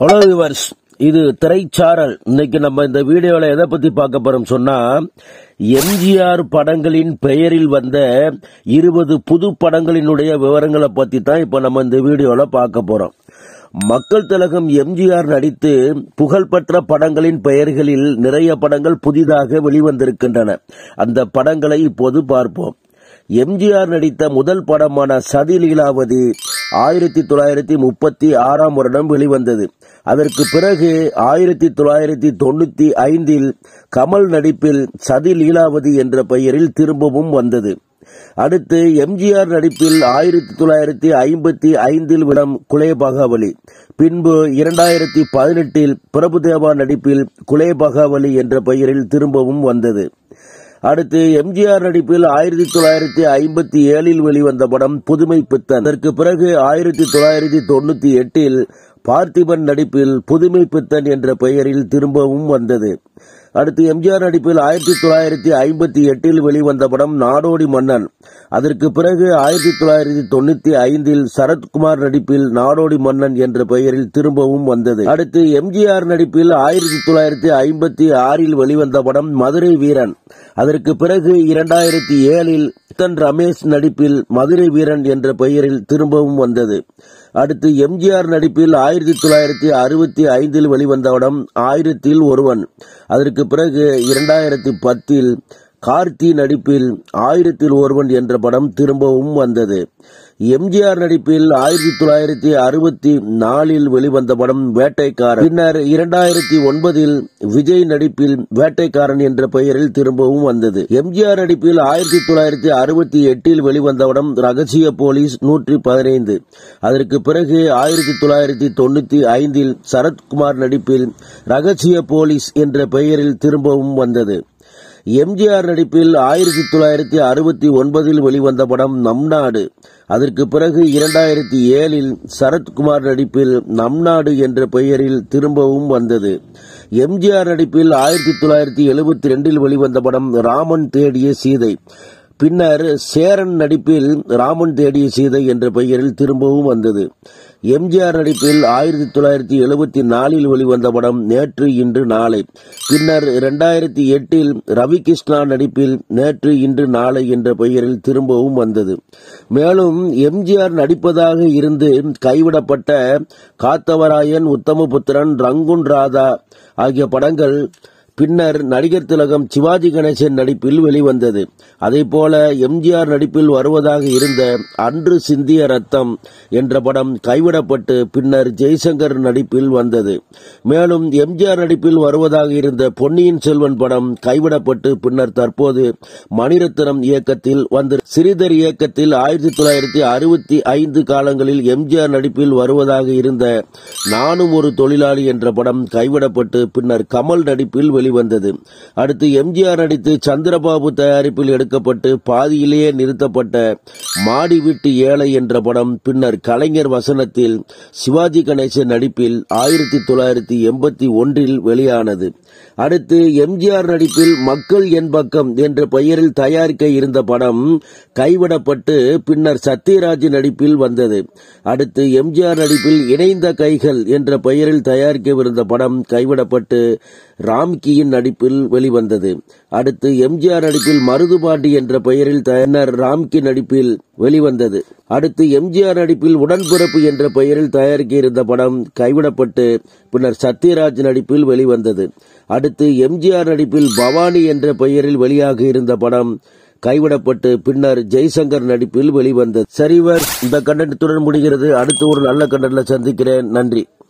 hello viewers இது திரைச்சாரல் இன்னைக்கு நம்ம இந்த வீடியோல எதை பத்தி பார்க்க போறோம் சொன்னா எம்ஜிஆர் படங்களின் பெயரில் வந்த இருபது புது படங்களினுடைய விவரங்களை பத்தி தான் இப்ப நம்ம இந்த வீடியோல பார்க்க போறோம் மக்கள் திலகம் எம்ஜிஆர் நடித்து புகழ்பெற்ற படங்களின் பெயர்களில் நிறைய படங்கள் புதிதாக வெளிவந்திருக்கின்றன அந்த படங்களை இப்போது பார்ப்போம் எம்ஜிஆர் நடித்த முதல் படமான சதி லீலாவதி ஆயிரத்தி தொள்ளாயிரத்தி முப்பத்தி ஆறாம் வருடம் வெளிவந்தது அதற்கு பிறகு ஆயிரத்தி தொள்ளாயிரத்தி தொண்ணூத்தி ஐந்தில் கமல் நடிப்பில் சதி லீலாவதி என்ற பெயரில் திரும்பவும் வந்தது அடுத்து எம்ஜிஆர் நடிப்பில் ஆயிரத்தி தொள்ளாயிரத்தி ஐம்பத்தி ஐந்தில் விடம் குலே பகாவலி பின்பு இரண்டாயிரத்தி பதினெட்டில் பிரபுதேவா நடிப்பில் குலே பகாவலி என்ற பெயரில் திரும்பவும் வந்தது அடுத்து எம்ஜிஆர் நடிப்பில் ஆயிரத்தி தொள்ளாயிரத்தி ஐம்பத்தி ஏழில் வெளிவந்த படம் புதுமை பித்தன் அதற்கு பிறகு ஆயிரத்தி தொள்ளாயிரத்தி தொண்ணூத்தி எட்டில் பார்த்திபன் நடிப்பில் புதுமை பித்தன் என்ற பெயரில் திரும்பவும் வந்தது அடுத்து எம்ஜிஆர் நடிப்பில் ஆயிரத்தி தொள்ளாயிரத்தி ஐம்பத்தி எட்டில் வெளிவந்த படம் நாடோடி மன்னன் அதற்கு பிறகு ஆயிரத்தி தொள்ளாயிரத்தி தொண்ணூத்தி ஐந்தில் சரத்குமார் நடிப்பில் நாடோடி மன்னன் என்ற பெயரில் திரும்பவும் வந்தது அடுத்து எம்ஜிஆர் நடிப்பில் ஆயிரத்தி தொள்ளாயிரத்தி ஐம்பத்தி ஆறில் வெளிவந்த படம் மதுரை வீரன் அதற்கு பிறகு இரண்டாயிரத்தி ஏழில் தன் ரமேஷ் நடிப்பில் மதுரை வீரன் என்ற பெயரில் திரும்பவும் வந்தது அடுத்து எம்ஜிஆர் நடிப்பில் ஆயிரத்தி தொள்ளாயிரத்தி அறுபத்தி ஐந்தில் வெளிவந்த படம் ஆயிரத்தில் ஒருவன் அதற்கு பிறகு இரண்டாயிரத்தி பத்தில் கார்த்தி நடிப்பில் ஆயிரத்தில் ஒருவன் என்ற படம் திரும்பவும் வந்தது எம்ஜிஆர் நடிப்பில் ஆயிரத்தி தொள்ளாயிரத்தி அறுபத்தி நாலில் வெளிவந்த படம் வேட்டைக்காரன் பின்னர் இரண்டாயிரத்தி ஒன்பதில் விஜய் நடிப்பில் வேட்டைக்காரன் என்ற பெயரில் திரும்பவும் வந்தது எம்ஜிஆர் நடிப்பில் ஆயிரத்தி தொள்ளாயிரத்தி அறுபத்தி எட்டில் வெளிவந்த படம் ரகசிய போலீஸ் நூற்றி பதினைந்து அதற்கு பிறகு ஆயிரத்தி தொள்ளாயிரத்தி தொண்ணூத்தி ஐந்தில் சரத்குமார் நடிப்பில் ரகசிய போலீஸ் என்ற பெயரில் திரும்பவும் வந்தது எம்ஜிஆர் நடிப்பில் ஆயிரத்தி தொள்ளாயிரத்தி அறுபத்தி ஒன்பதில் வெளிவந்த படம் நம் நாடு அதற்கு பிறகு இரண்டாயிரத்தி ஏழில் சரத்குமார் நடிப்பில் நம் நாடு என்ற பெயரில் திரும்பவும் வந்தது எம்ஜிஆர் நடிப்பில் ஆயிரத்தி தொள்ளாயிரத்தி எழுபத்தி ரெண்டில் வெளிவந்த படம் ராமன் தேடிய சீதை பின்னர் சேரன் நடிப்பில் ராமன் தேடிய சீதை என்ற பெயரில் திரும்பவும் வந்தது எம்ஜிஆர் நடிப்பில் ஆயிரத்தி தொள்ளாயிரத்தி எழுபத்தி நாலில் வெளிவந்த படம் நேற்று இன்று நாளை பின்னர் இரண்டாயிரத்தி எட்டில் ரவி கிருஷ்ணா நடிப்பில் நேற்று இன்று நாளை என்ற பெயரில் திரும்பவும் வந்தது மேலும் எம்ஜிஆர் நடிப்பதாக இருந்து கைவிடப்பட்ட காத்தவராயன் உத்தமபுத்திரன் ரங்குன் ராதா ஆகிய படங்கள் பின்னர் நடிகர் திலகம் சிவாஜி கணேசன் நடிப்பில் வெளிவந்தது அதேபோல எம்ஜிஆர் நடிப்பில் வருவதாக இருந்த அன்று சிந்திய ரத்தம் என்ற படம் கைவிடப்பட்டு பின்னர் ஜெய்சங்கர் நடிப்பில் வந்தது மேலும் எம்ஜிஆர் நடிப்பில் வருவதாக இருந்த பொன்னியின் செல்வன் படம் கைவிடப்பட்டு பின்னர் தற்போது மணிரத்னம் இயக்கத்தில் வந்து சிறிதர் இயக்கத்தில் ஆயிரத்தி தொள்ளாயிரத்தி அறுபத்தி ஐந்து காலங்களில் எம்ஜிஆர் நடிப்பில் வருவதாக இருந்த நானும் ஒரு தொழிலாளி என்ற படம் கைவிடப்பட்டு பின்னர் கமல் நடிப்பில் வெளிவந்தது அடுத்து எம்ஜிஆர் நடித்து சந்திரபாபு தயாரிப்பில் எடுக்கப்பட்டு பாதியிலேயே நிறுத்தப்பட்ட மாடி வீட்டு ஏழை என்ற படம் பின்னர் கலைஞர் வசனத்தில் சிவாஜி கணேசன் நடிப்பில் ஆயிரத்தி தொள்ளாயிரத்தி எண்பத்தி ஒன்றில் வெளியானது அடுத்து எம்ஜிஆர் நடிப்பில் மக்கள் என் பக்கம் என்ற பெயரில் தயாரிக்க இருந்த படம் கைவிடப்பட்டு பின்னர் சத்யராஜ் நடிப்பில் வந்தது அடுத்து எம்ஜிஆர் நடிப்பில் இணைந்த கைகள் என்ற பெயரில் தயாரிக்கவிருந்த படம் கைவிடப்பட்டு ராம்கியின் நடிப்பில் வெளிவந்தது அடுத்து எம்ஜிஆர் நடிப்பில் மருதுபாண்டி என்ற பெயரில் தயார் ராம்கி நடிப்பில் வெளிவந்தது அடுத்து எம்ஜிஆர் நடிப்பில் உடன்பிறப்பு என்ற பெயரில் தயாரிக்க இருந்த படம் கைவிடப்பட்டு பின்னர் சத்யராஜ் நடிப்பில் வெளிவந்தது அடுத்து எம்ஜிஆர் நடிப்பில் பவானி என்ற பெயரில் வெளியாக இருந்த படம் கைவிடப்பட்டு பின்னர் ஜெய்சங்கர் நடிப்பில் வெளிவந்தது சரிவர் இந்த கண்டனத்துடன் முடிகிறது அடுத்து ஒரு நல்ல கண்டனில் சந்திக்கிறேன் நன்றி